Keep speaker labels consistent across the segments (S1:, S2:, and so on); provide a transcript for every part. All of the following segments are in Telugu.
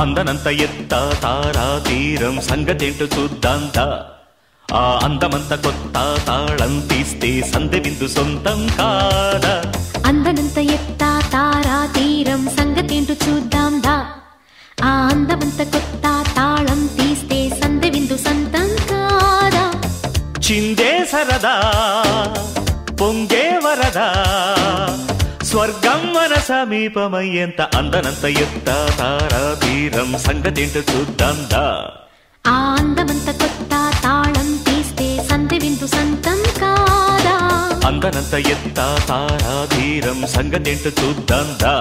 S1: అందనంత ఎత్త తారా తీరం సంగతేంటో చూద్దాందా ఆ అందమంత కొత్త తాళం తీస్తే సందె విందు సొంతం కాదా
S2: అందనంత ఎత్త తారా తీరం సంగతేంటో చూద్దాం దా ఆ అందమంత కొత్త తాళం తీస్తే సందె విందు సంతం కాదా
S1: చిందే సరదా పొంగే వరదా స్వర్గం మన సమీపమయ్యేంత అందనంత ఎత్త తారా తీరం సంగతేంటో చూద్దాందా
S2: ఆ అందమంత కొత్త తాళం తీస్తే సందె విందు సంతం కాదా
S1: అందనంత ఎత్త తారా తీరం సంగతేంటో చూద్దాందా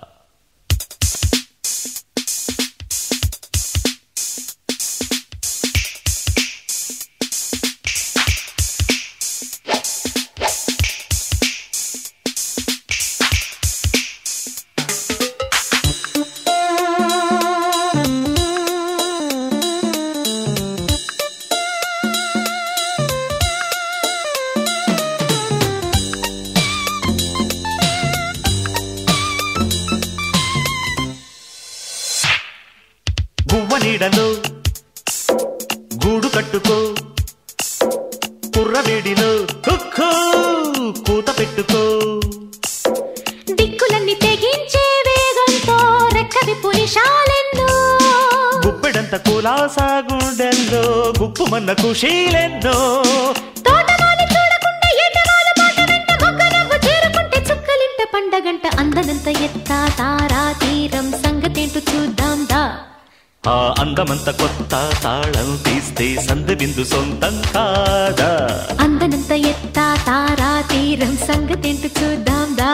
S1: గువ్వ నీడలో గూడు కట్టుకో కుర్రవేడిలో కుక్కో కూత పెట్టుకో
S2: దిక్కులన్నీ తెగించే వేగంతో రెక్కది పునిషాలెన్నో
S1: గుప్పెడంత కులాసా గుండెల్లో గుప్పుమన్న కుషీలెన్నో
S2: తోటమాలి చూడకుండా ఎటవాలు మాట వెంట మొగ్గ నవ్వు చేరుకుంటే చుక్కలింట పండగంట అందనంత ఎత్త తారా తీరం సంగతేంటో చూద్దాం దా
S1: ఆ అందమంత కొత్త తాళం తీస్తే సంద బిందు సొంతం కాదా
S2: అందనంత ఎత్త తారా తీరం సంగతేంటో చూద్దాం దా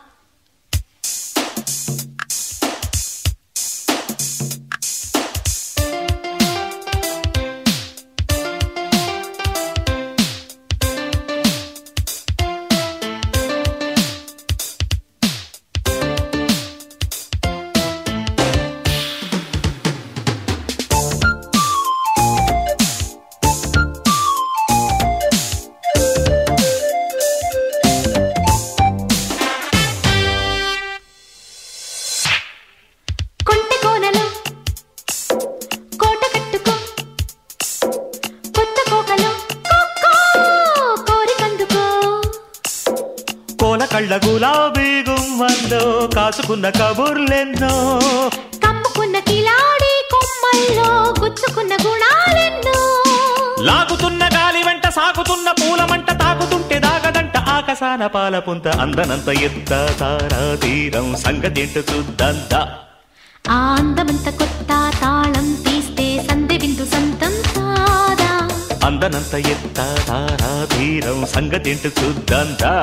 S2: కొంటె కోనలో కోట కట్టుకో కొత్త కోకలో కొక్కో కోరికందుకో
S1: కోల కళ్ళ గులాబీ గుమ్మంలో కాసుకున్న కబుర్లెన్నో
S2: కమ్ముకున్న కిలాడి కొమ్మల్లో గుచ్చుకున్న గుణాలెన్నో
S1: లాగుతున్న గాలి వెంట సాగుతున్న పూలమంట తాగుతుంటే దాగదంట ఆకాశాన పాల పుంత అందనంత ఎత్త తారా తీరం సంగతేంటో చూద్దంతా
S2: ఆ అందమంత కొత్త తాళం తీస్తే సందె విందు సంతం కాదా
S1: అందనంత ఎత్త తారా తీరం సంగతేంటో చూద్దంతా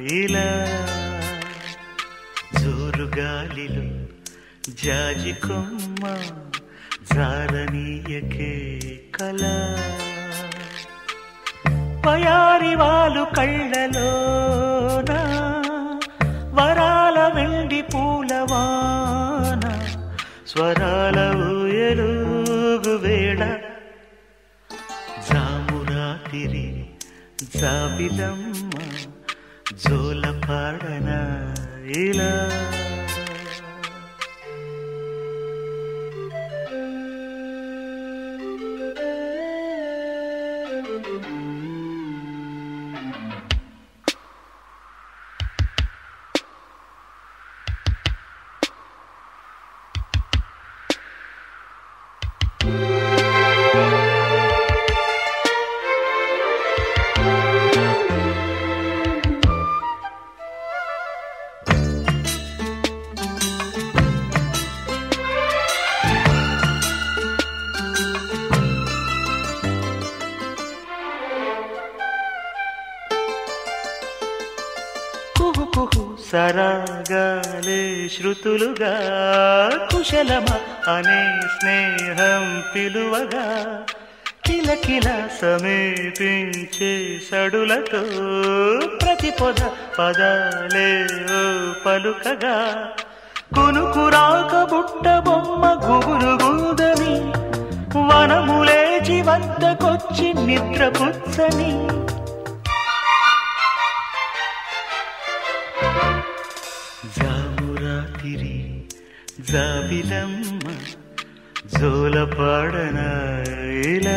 S1: ఇలా జోరు గాలిలో జాజి కొమ్మ జారనీయకే కళ పయారి వాళ్ళు కళ్ళలోన వరాల వెండి పూలవాన స్వరాల ఊయలుగు వేళ జామురాతిరి జాబిలమ్మ జోల పాడన ఇలా కుహు కుహు సరాగాలే శృతులుగా కుశలమ అనే స్నేహం పిలువగా కిలకిల సమీపించే సడులతో ప్రతి పొద పదాలే ఓ పలుకగా కునుకురాక బుట్ట బొమ్మ గుబురు గుందని వనములేచి వద్దకొచ్చి నిద్రపుచ్చని జామురాతిరి జాబిలమ్మ జోల పాడన ఇలా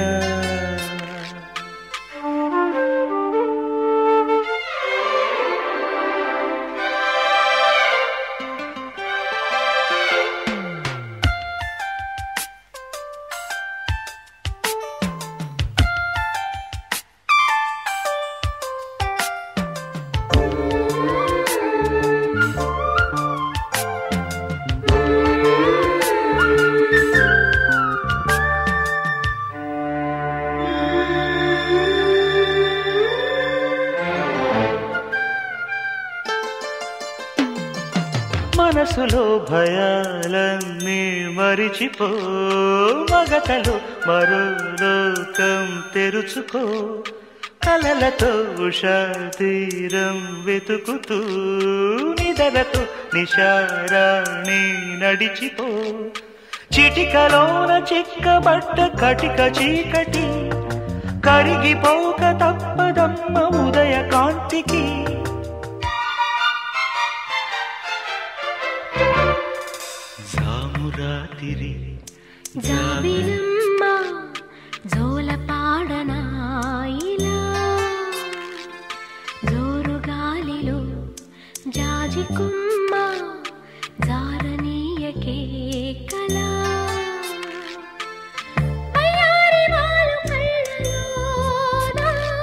S1: మనసులో భయాలన్నీ మరిచిపో మగతలో మరో లోకం తెరుచుకో కలలతో ఉషా తీరం వెతుకుతూ నిదలతో నిషారాణి నడిచిపో చిటికలోన చిక్కబట్ట కటిక చీకటి కరిగిపోక తప్పదమ్మ ఉదయ కాంతికి జామురాతిరి
S2: జాబిలమ్మ జోల పాడనా ఇలా జోరు గాలిలో జాజి కుమ్మ జారనీయకే కళా అయ్యారి వాలు కళ్ళలోన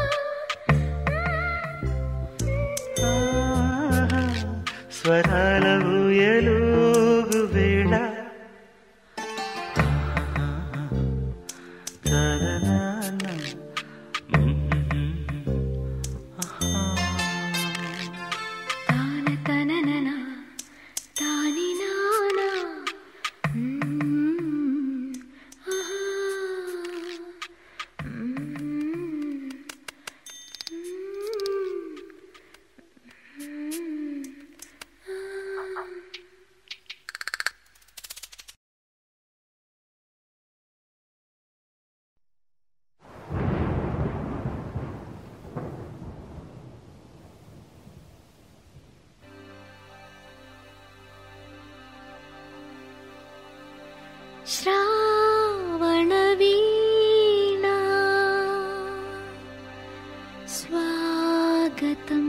S1: ఆహా, స్వరాల ఊయలుగు వేళ తదనాన, ఆహా.
S2: తాన తననన తాని నానా మ్మ్. ఆహా. మ్మ్. శ్రావణవీణా స్వాగతం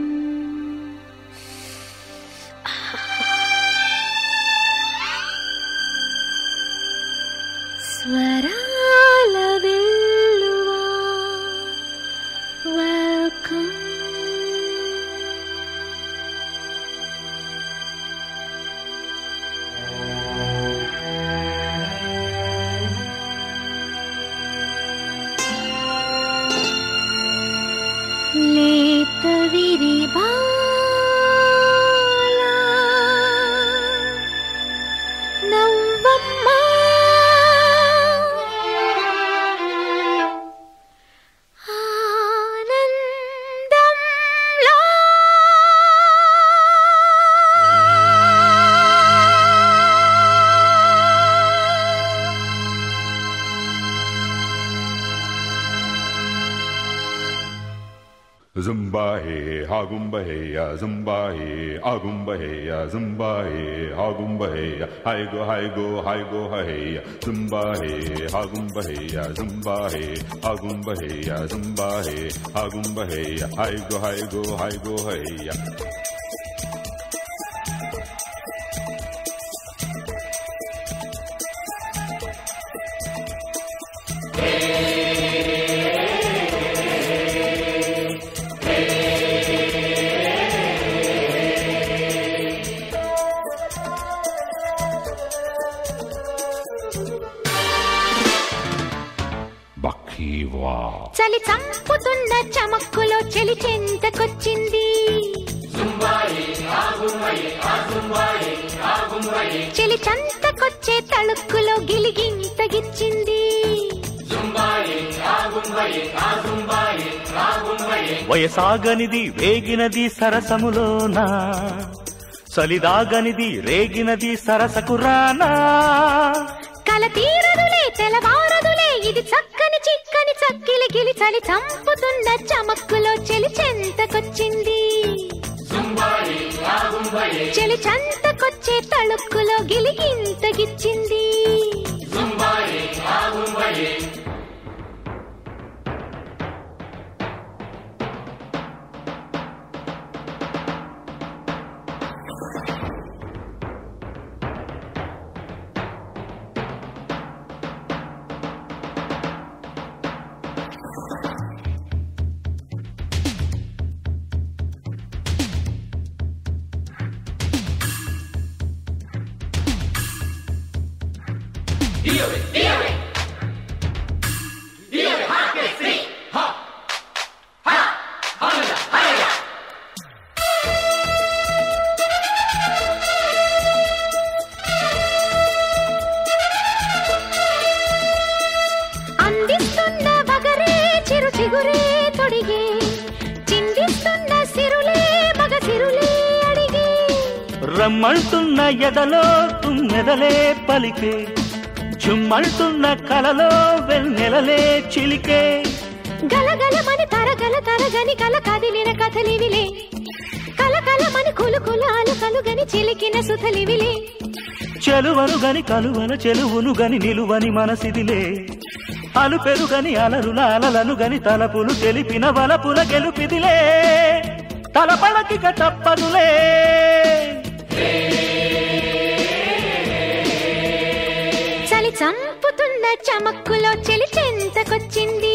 S2: స్వరాల వెల్లువా welcome
S3: Zumba hey, hagumba hey, ya zumba hey, agumba hey, ya zumba hey, hagumba hey, ya hi go hi go hi go hey, ya zumba hey, hagumba hey, ya zumba hey, agumba hey, ya zumba hey, hagumba hey, ya hi go hi go hi go hey, ya. Bakiwa.
S2: చలి చంపుతున్న చమక్కులో చెలి చెంతకొచ్చింది చెలి చంతకొచ్చే తళుక్కులో గిలిగింతగిచ్చింది
S1: వయసాగనిది వేగినది సరసములోన సలిదాగనిది రేగినది సరసకురానా
S2: కల తీరదులే తెలవారదులే ఇది చక్కని చిక్కని చక్కిలి గిలి చలి చంపుతున్న చమక్కులో చెలి చెంతకొచ్చింది చెలి చంతకొచ్చే తళుక్కులో గిలిగింతగిచ్చింది అందిస్తున్న వగరే చిరు చిగురే తొడిగే చిందిస్తున్న సిరులే మగ సిరులే అడిగే
S1: రమ్మంటున్న ఎదలో తుమ్మెదలే పలికే జుమ్మంటున్న కలలో వెన్నెలలే చిలికే
S2: గలగలమని తరగల తరగని కల కదిలిన కథలివిలే కలకలమని కులు కులాలు కలుగని చిలికిన సుధలివిలే
S1: చెలువను గని కలువన చెలువును గని నిలువని మనసిదిలే అలు పెరుగని అలరుల అలలను గని తలపులు తెలిపిన వలపుల గెలుపిదిలే తలపడకిక తప్పదులే
S2: చలి చంపుతున్న చమక్కులో చెలి చెంతకొచ్చింది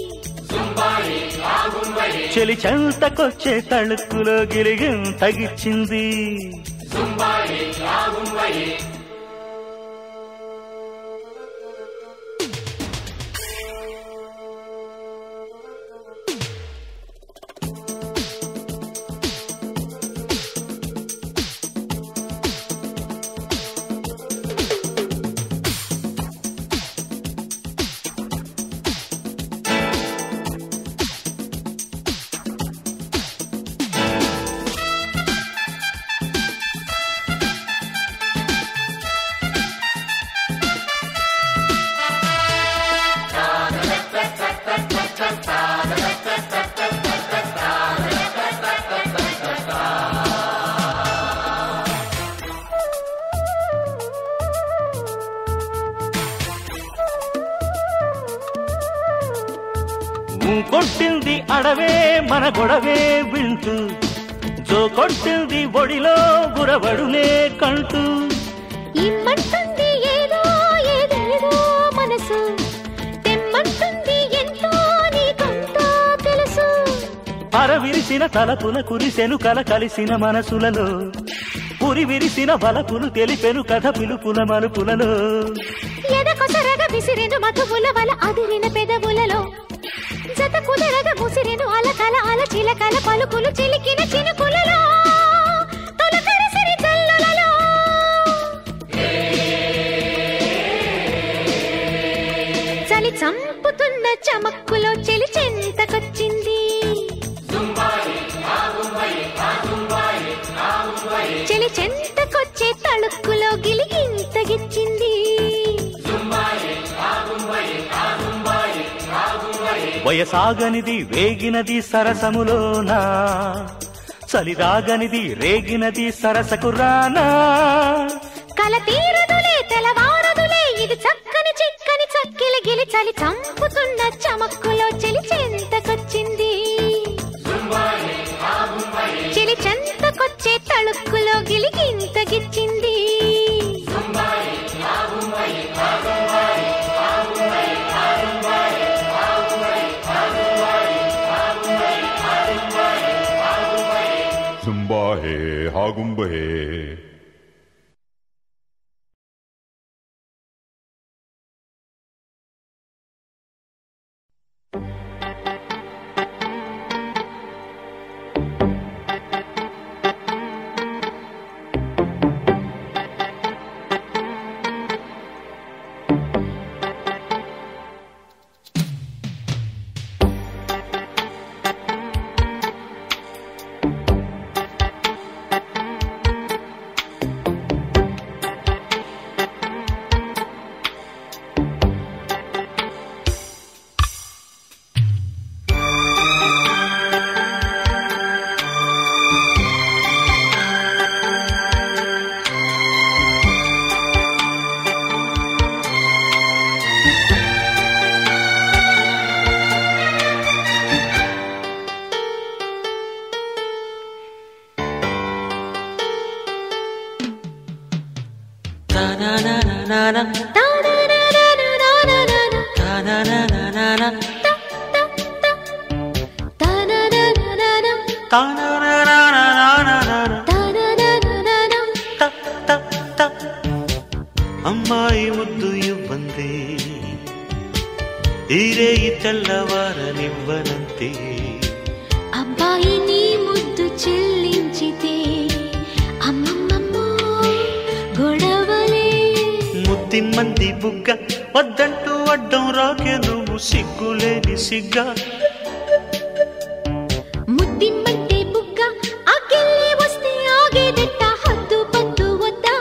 S1: చెలి చెంతకొచ్చే తళుక్కులో గిలిగిం తగిచ్చింది ఊ కొట్టింది అడవే మన గొడవే వింటూ జో కొట్టింది ఒడిలో గురబడునే కంటూ
S2: ఇమ్మంటుంది ఏదో ఏదేదో మనసు తెమ్మంటుంది ఎంతో నీకంతా తెలుసు
S1: అరవిరిసిన తలపుల కురిసెను కల కలిసిన మనసులలో పురి విరిసిన బలపులు తెలిపెను కథ పిలుపుల మలుపులలో
S2: ఎదకొసరగ విసిరెను మధువుల వల అదిరిన పెదవులలో జత కుదరగ ముసిరెను అలకల అల చిలకల పలుకులు చిలికిన చినుకులలో తొలకరిసిరి జల్లులలో చలి చంపుతున్న చమక్కులో చెలి చెంతకొచ్చింది చెలి చెంతకొచ్చే తళుక్కులో గిలిగింతగిచ్చింది
S1: వయసాగనిది వేగినది సరసములోనా చలిరాగనిది రేగినది సరసకు రానా
S2: కల తీరదులే తెలవారదులే ఇది చక్కని చిక్కని చక్కిలి గిలి చలి చంపుతున్న చమక్కులో చెలి చెంతకొచ్చింది చెలి చెంతకొచ్చే తళుక్కులో గిలి ఇంత గిచ్చింది
S3: Zumba hey, hagumba hey.
S2: తానానానానానానా, తానానానానా, తానానానానా.
S1: అమ్మాయి ముద్దు ఇవ్వంది ఈరే తెల్లవారనివ్వనంతే
S2: అబ్బాయి నీ ముద్దు చెల్లించితే అమ్మమ్మమ్మో గొడవలే
S1: ముద్దిమ్మంది బుగ్గ వద్దంటూ అడ్డం రాకే నువ్వు సిగ్గులేని సిగ్గా
S2: ముద్దిమ్మంటే బుగ్గ ఆకెళ్ళి వస్తే ఆగేదెట్ట హద్దు పద్దు వద్దా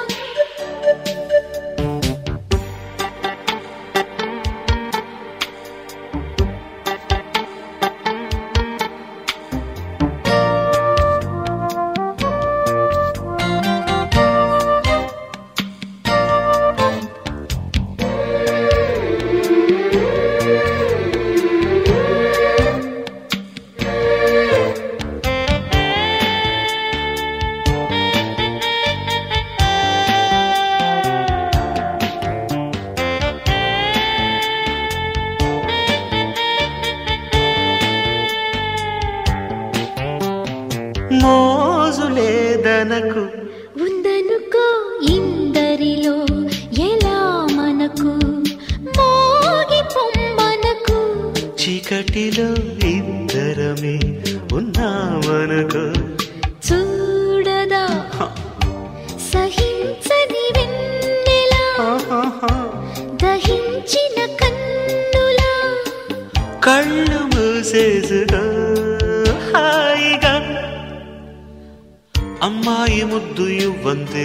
S1: మోజు లేదనకు
S2: ఉందనుకో ఇందరిలో ఎలా మనకు మోగి పొమ్మనకు
S1: చీకటిలో ఇద్దరమే ఉన్నామనుకో
S2: చూడదా సహించని వెన్నెలా దహించిన కన్నులా
S1: కళ్ళు మూసేసుకో హాయిగా అమ్మాయి ముద్దు ఇవ్వంతే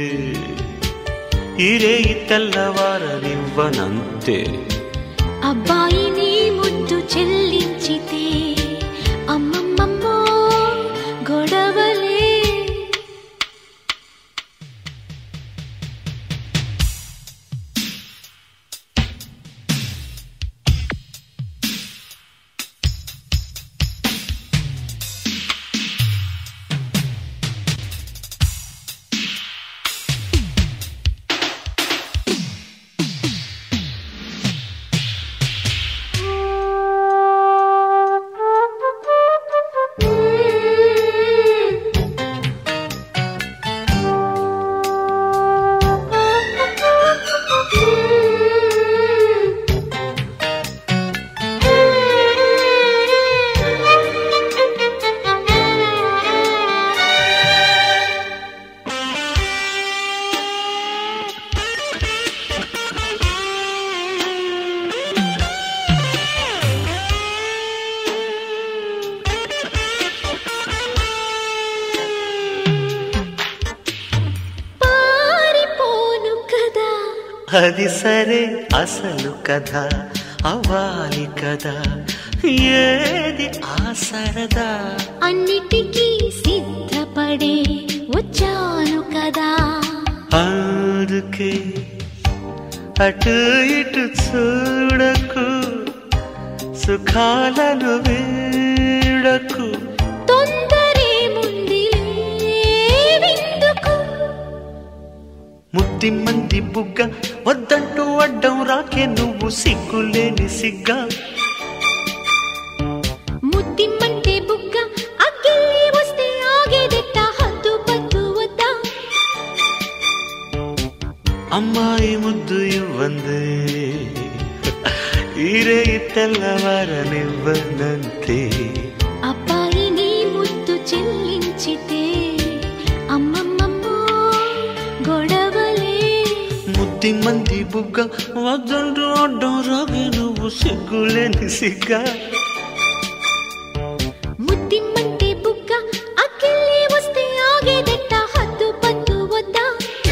S1: ఇరే తెల్లవారనివ్వనంతే
S2: అబ్బాయి నీ ముద్దు చెల్లించితే అమ్మమ్మమ్మో గొడవలే పారిపోను కదా
S1: అది సరే అసలు కథ అవ్వాలి కదా ఏది ఆ సరదా
S2: అన్నిటికీ సిద్ధపడే వచ్చాను కదా
S1: అందుకే అటు ఇటు చూడకు సుఖాలను వీడకు
S2: తొందరే ముందు విందుకు
S1: ముద్ది మంది బుగ్గ వద్దంటూ అడ్డం రాకే నువ్వు సిగ్గులేని సిగ్గా
S2: ముద్దిమ్మంటే బుగ్గ అక్కిల్లి వస్తే ఆగేదెట్ట హద్దు పద్దు వద్దా
S1: అమ్మాయి ముద్దు ఇవ్వంది ఈరే తెల్లవారనివ్వనంతే
S2: అబ్బాయి నీ ముద్దు చెల్లించితే అమ్మమ్మమ్మో గొడవలే
S1: ముద్ది మంది బుగ్గ వద్దంటూ అడ్డం రాకే నువ్వు సిగ్గులేని సిగ్గా
S2: ముద్దిమ్మంటే బుగ్గ అక్కిల్లి వస్తే ఆగేదెట్ట హద్దు పద్దు వద్దా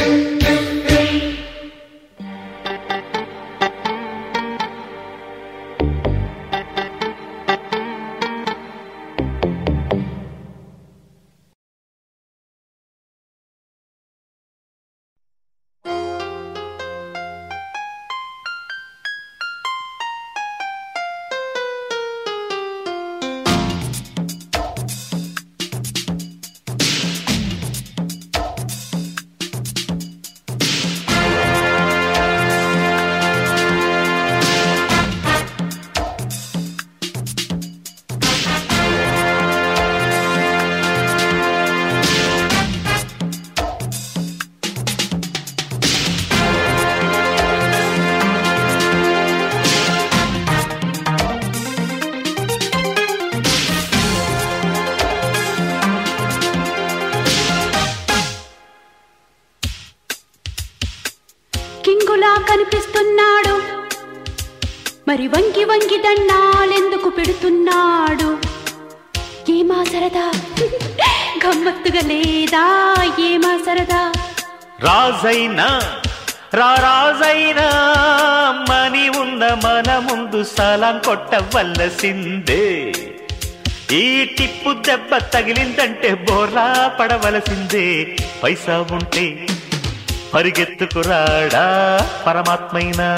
S4: కింగులా కనిపిస్తున్నాడు మరి వంగి వంగి దండాలెందుకు పెడుతున్నాడు ఏమా సరదా గమ్మత్తుగా లేదా ఏమా సరదా
S1: రాజైనా రారాజైనా మని ఉన్న మన ముందు సలాం కొట్టవలసిందే ఈ టిప్పు దెబ్బ తగిలిందంటే బోర్లా పడవలసిందే పైసా ఉంటే పరిగెత్తుకురాడా పరమాత్మైనా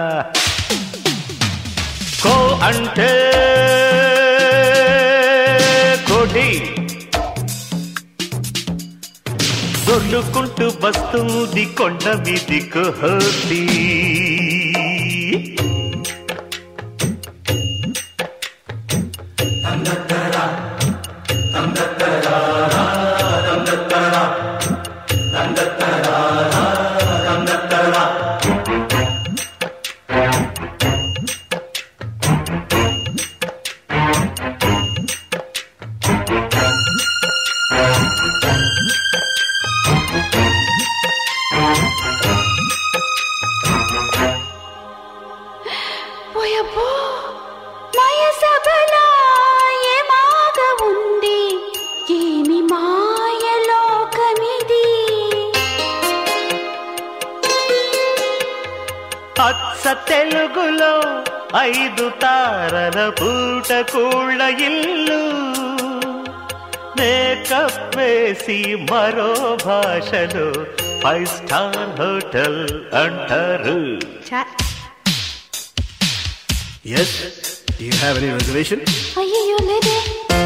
S1: కో అంటే కోటి దొర్లుకుంటూ వస్తుంది కొండ మీది కోహతి
S4: ఓయబ్బో మాయ సభలా ఏమాగ ఉంది ఏమి మాయ లోకమిది
S1: అచ్చ తెలుగులో ఐదు తారల పూట కూళ్ళ ఇల్లు మేకప్ వేసి మరో భాషలో ఫైవ్ స్టార్ హోటల్ అంటారు
S5: Yes? Do you have any reservation?
S2: అయ్యో లేదే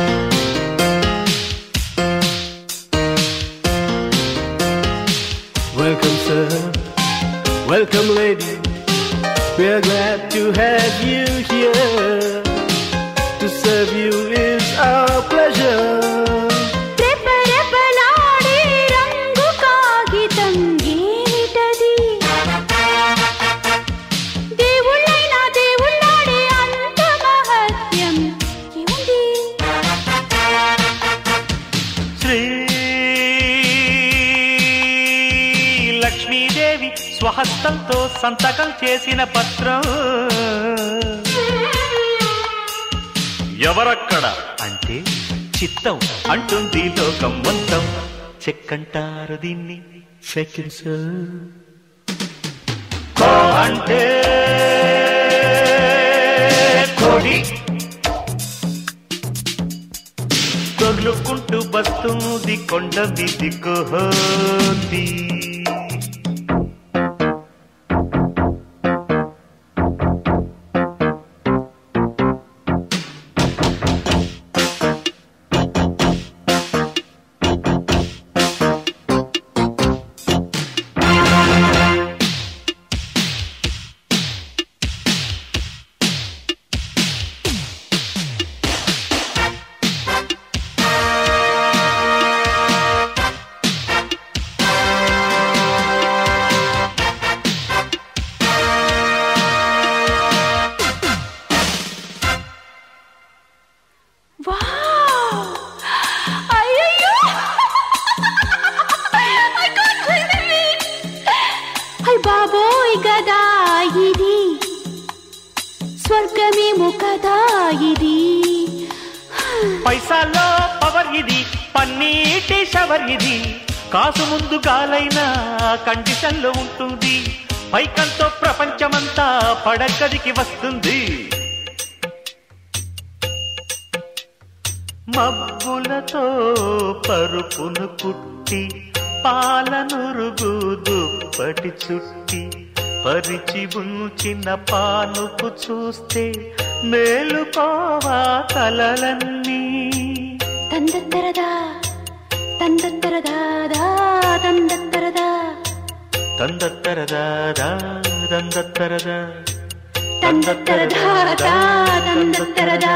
S5: Welcome, sir. Welcome, lady. We're glad to have you here. To serve you is our pleasure.
S4: రెపరెపలాడే రంగు కాగితం ఏమిటది దేవుళ్ళైనా దేవుళ్ళాడే అంత మహత్యం ఏముంది
S1: శ్రీ లక్ష్మీదేవి స్వహస్తంతో సంతకం చేసిన పత్రం ఎవరక్కడ అంటే చిత్తం అంటుంది లోకం మొత్తం చెక్కంటారు దీన్ని
S5: Seconds, sir.
S1: కో అంటే కోడి దొర్లుకుంటూ వస్తుంది కొండ మీది కోహోతి
S4: Wow! అయ్యయ్యో! I can't believe it! అయ్ బాబోయ్ గదా ఇది స్వర్గమేమో కదా ఇది
S1: పైసాల్లో పవర్ ఇది పన్నీటి షవర్ ఇది కాసు ముందు గాలైన కండిషన్లో ఉంటుంది పైకంతో ప్రపంచమంతా పడగదికి వస్తుంది మబ్బులతో పరుపును కుట్టి పాలనురుగు దుప్పటి చుట్టి పరిచి ఉంచిన పానుపు చూస్తే మేలుకోవా కలలన్నీ
S4: తందత్తరదా తందత్తరదాదా తందత్తరదా
S1: తందత్తరదాదా దందత్తరదా
S4: తందత్తరదాదా తందత్తరదా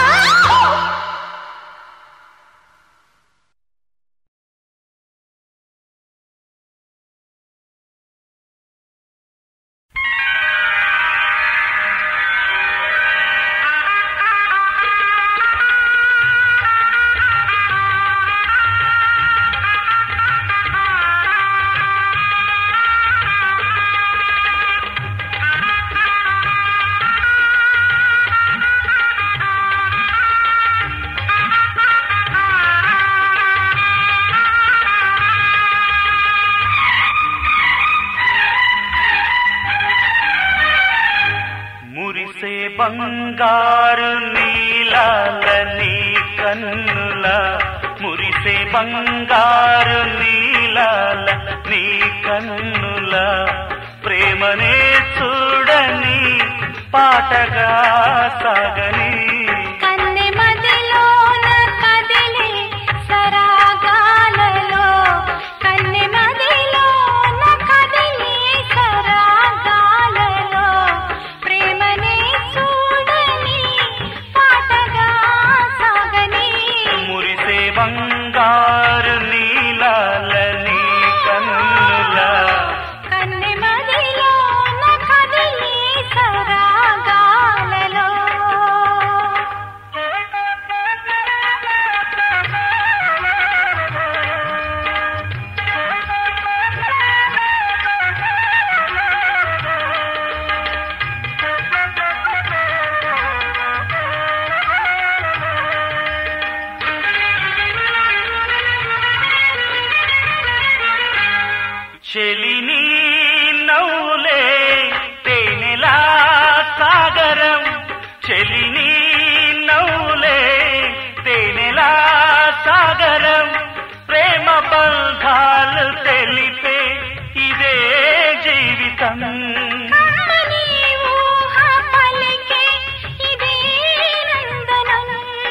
S1: మురిసే బంగారు నీలాల నీ కన్నుల మురిసే బంగారు నీలాల నీ కన్నుల ప్రేమనే చూడని పాటగా సాగని
S4: కన్నె మదిలోన కదిలే సరాగాలలో కన్నె మదిలోన కదిలే సరాగాలలో ప్రేమనే చూడని పాటగా సాగని
S1: మురిసే బంగారు నీలాల నీ కన్నుల
S4: కన్నె మదిలోన కదిలే సరాగాలలో
S1: చెలిని నవ్వులే తేనెలా సాగరం చెలిని నవ్వులే తేనెలా సాగరం ప్రేమ బంధాలు తెలిపే ఇదే జీవితం
S4: కమ్మని ఊహ పలికే ఇదే నందనం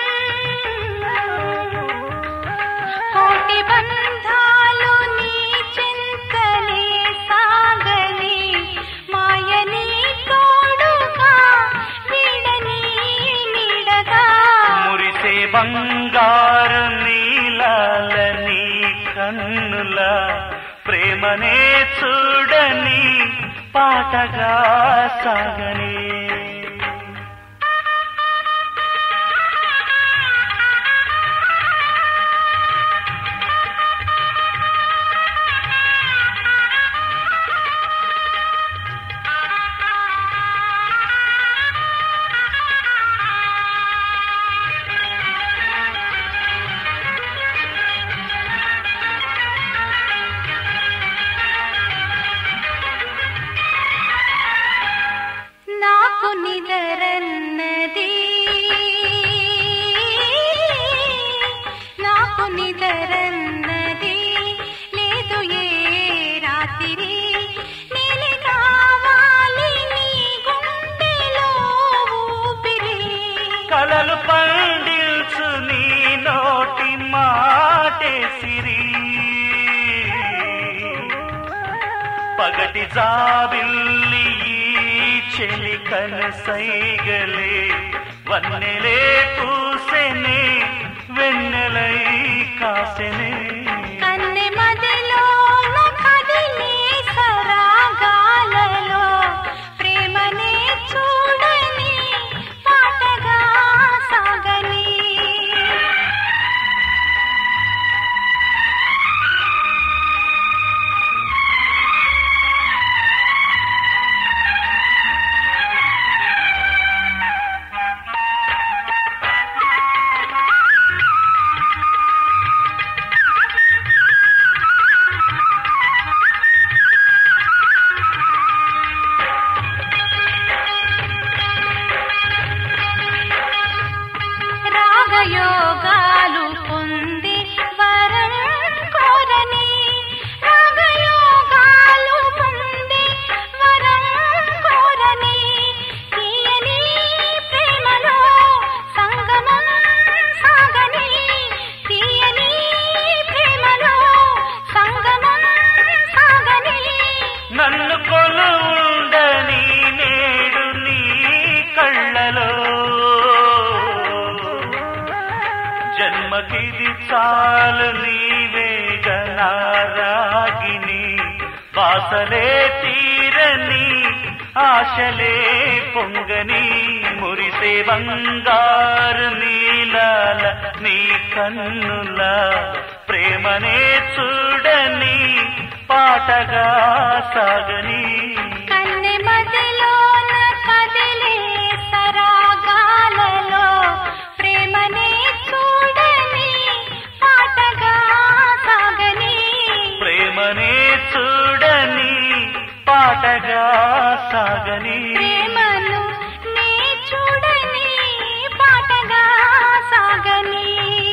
S4: కోటి బంధాలు నీ చింతలే సాగని మాయని తోడుగా వీడని నీడగా
S1: మురిసే బంగారు నీలాల నీ కన్నుల ప్రేమనే చూడని పాటగా సాగని
S4: నాకు నీ
S1: పగటి జాబిల్లి ఈ చెలి కనసైగలే వన్నెలే పూసెనే వెన్నెలై కాసెనే
S4: కన్నె మదిలోన కదిలే సరాగాలలో ప్రేమనే చూడని పాటగా సాగని రాగయోగాలు పొంది వరం కోరని రాగయోగాలు పొంది వరం కోరని తీయని ప్రేమలో సంగమం సాగని తీయని ప్రేమలో సంగమం సాగని
S1: నన్ను కొలుండని నేడు నీ కళ్ళలో జన్మకిది చాలు నీవేగనారాగిని వాసలే తీరని ఆశలే పొంగని మురిసే బంగారు నీలాల నీ కన్నుల ప్రేమనే చూడని పాటగా సాగని
S4: కన్నె మదిలోన కదిలే సరాగాలలో ప్రేమనే చూడని పాటగా సాగని
S1: ప్రేమనే చూడని పాటగా సాగని
S4: ప్రేమను నీ చూడని పాటగా సాగని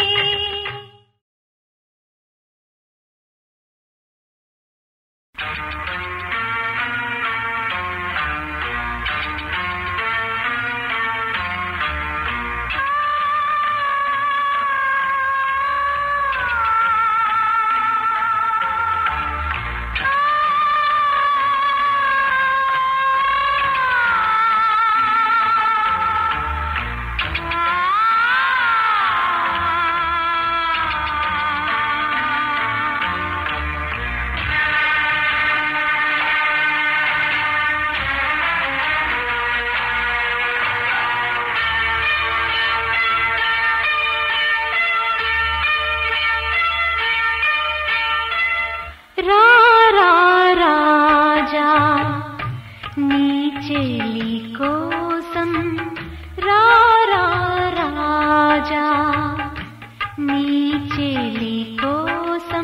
S4: రా రా రాజా నీ చెలి కోసం రా రా రాజా నీ చెలి కోసం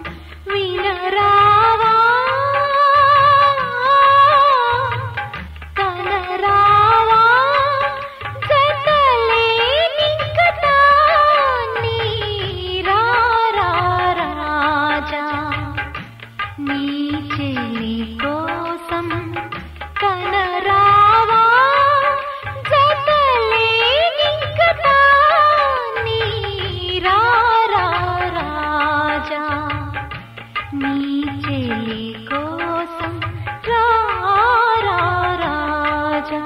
S4: వినరావా కనరావా జతలేని కథ నీ రా రా రాజా నీ చెలి కోసం కనరావా జతలేని కథ నీ రా రా రాజా నీ చెలి కోసం రా రా రాజా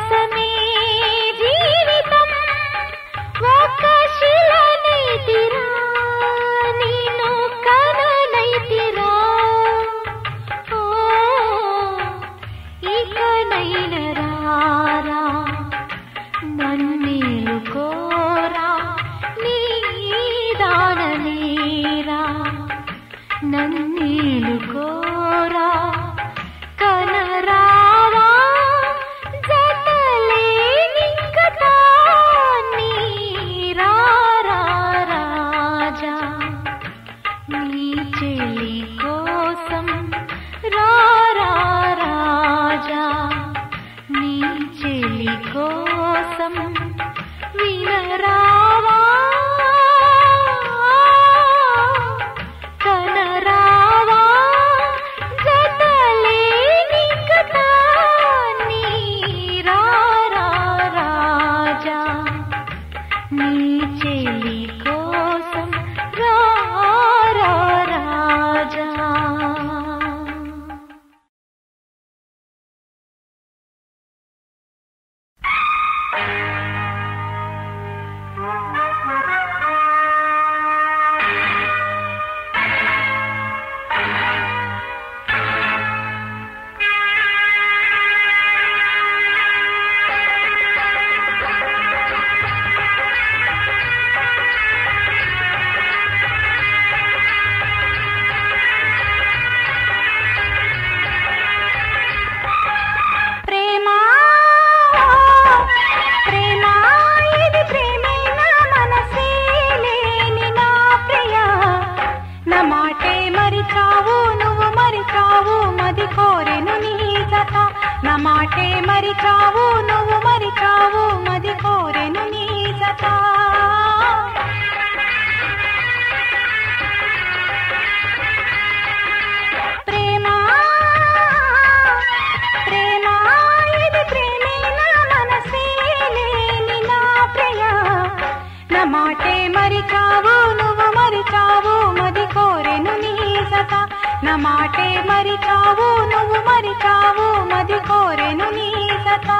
S4: కోసమే జీవితం ఒక శిలనైతిరా నేను కలనైతిరా ఓ ఇకనైన రారా నన్నేలు కోరా నీ దాననేరా నన్నేలు కోరా కనరావా జతలేని కథా నీరా రాజా నీ చెలి కోసం రారా రాజా నీ చెలి కోసం వినరావా కనరావా జతలేని కథా నీరా రాజా నీ చెలి కోసం రారా రాజా ప్రేమ ప్రేమ ఇది ప్రేమే నా మనసే లేని నా ప్రియ నా మాటే మరిచావు నువ్వు మరిచావు మది కోరెను నీ జత నా మాటే మరిచావు నువ్వు మరిచావు మది కోరెను నీ జత ప్రేమ ప్రేమ ఇది ప్రేమే నా మనసే లేని నా ప్రియ నా మాటే మరిచావు నువ్వు మరిచావు మది కోరెను నీ సత నా మాటే మరిచావు నువ్వు మరిచావు మది కోరెను నీ సత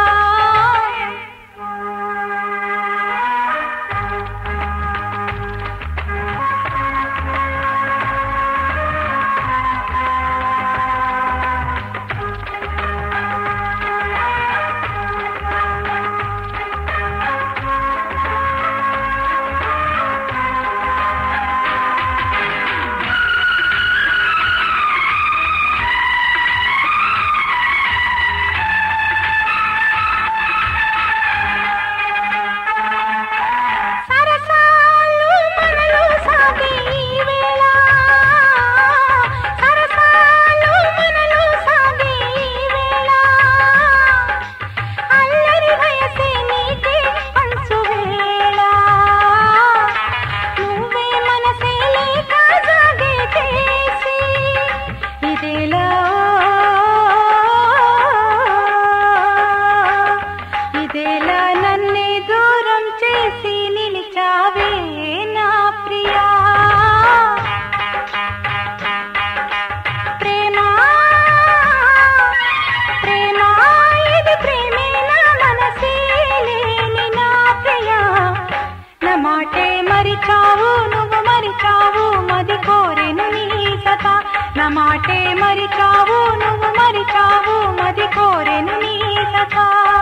S4: సరసాలు మనలో సాగే ఈ వేళ సరసాలు మనలో సాగే ఈ వేళ అల్లరి వయసే నీకే పంచు వేళ నువ్వే మనసే లేక సాగే చేసి ఇదేలా ఇదేలా నన్నే దూరం చేసి నిలిచావే నా ప్రియా ప్రేమ ప్రేమ ఇది ప్రేమే నా మనసే లేని నా ప్రియా నా మాటే మరిచావు నువ్వు మరిచావు మది కోరెను నీ సత నా మాటే మరిచావు నువ్వు మరిచావు మది కోరెను నీ సత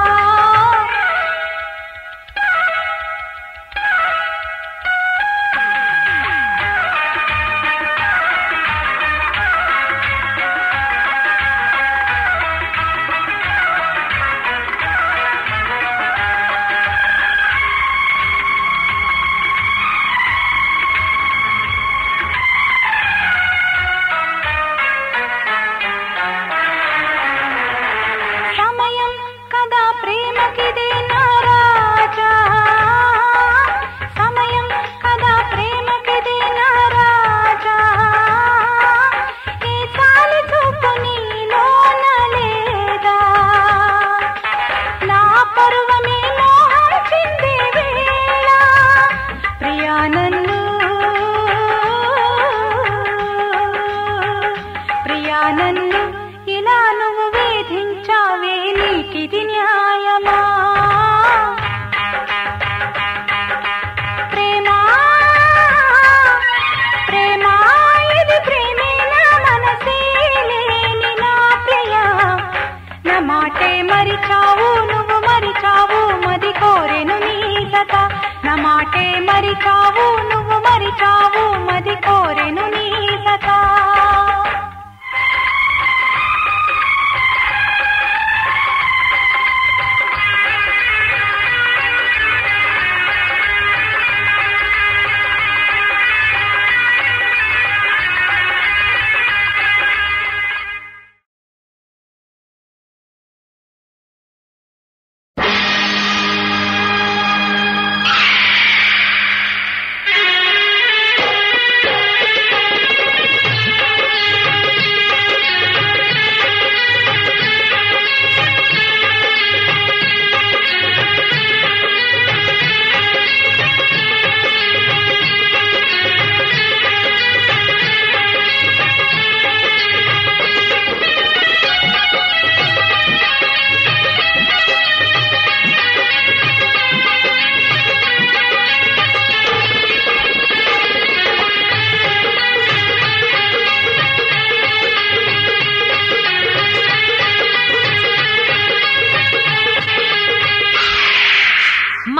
S4: సమయం కదా ప్రేమకిదే నా రాజా సమయం కదా ప్రేమకిదే నా రాజా ఈ చాలి చూపు నీలోన లేదా నా పరువమే మోహం చిందే వేళ ప్రియా నన్ను ప్రియా నన్ను ఇలా నువ్వు వేధించావే నీకిది న్యాయమా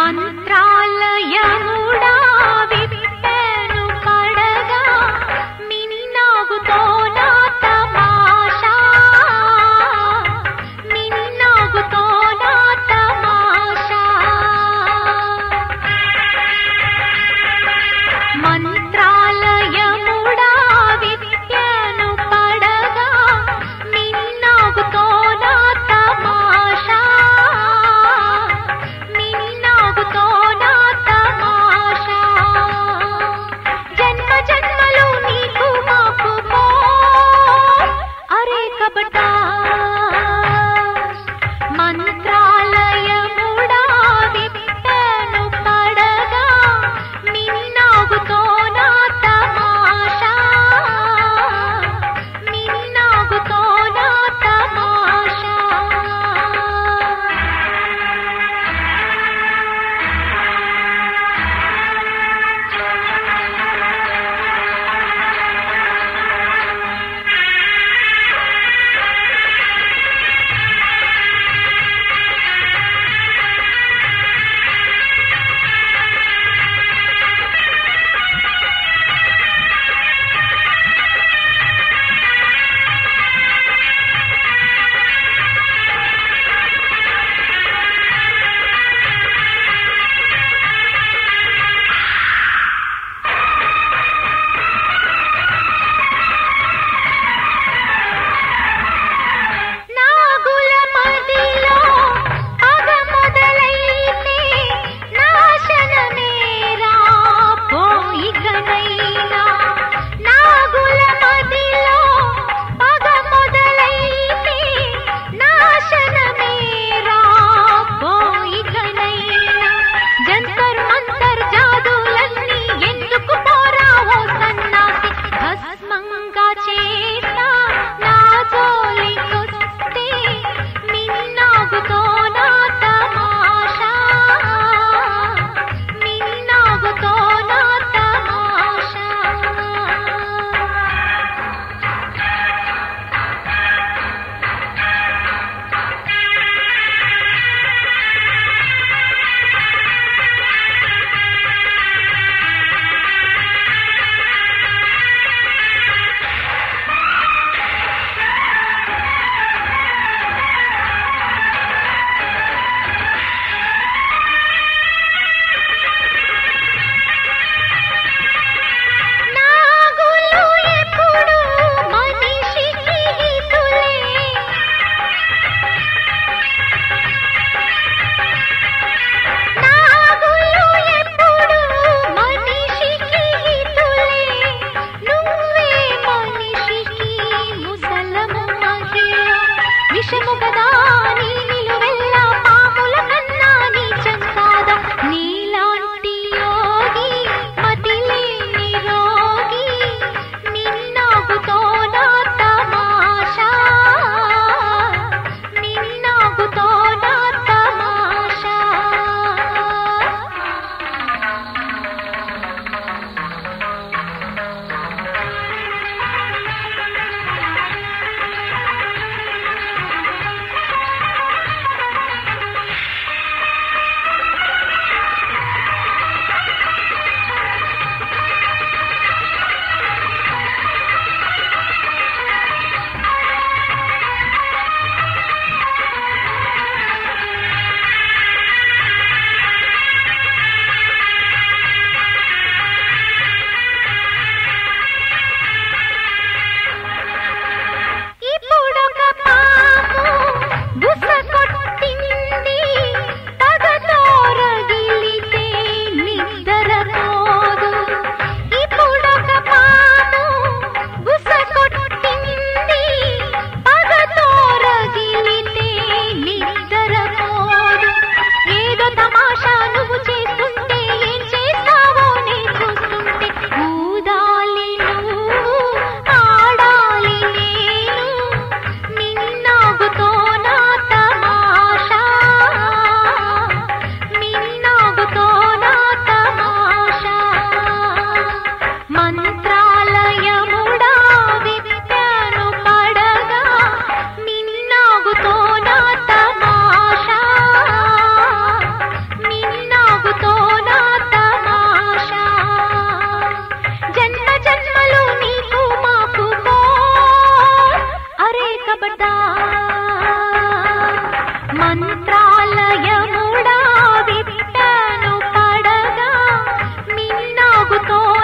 S2: మంత్రాలయముడా విప్పెను పడగా మిన్నాగుతో నా తమాషా మిన్నాగుతో నా తమాషా మంత్రాలయముడా విద్యను పడగా మిన్నాగుతో నా తమాషా మిన్నాగుతో నా తమాషా విద్యాలయముడా విట్టను పడగా మిన్నాగుతో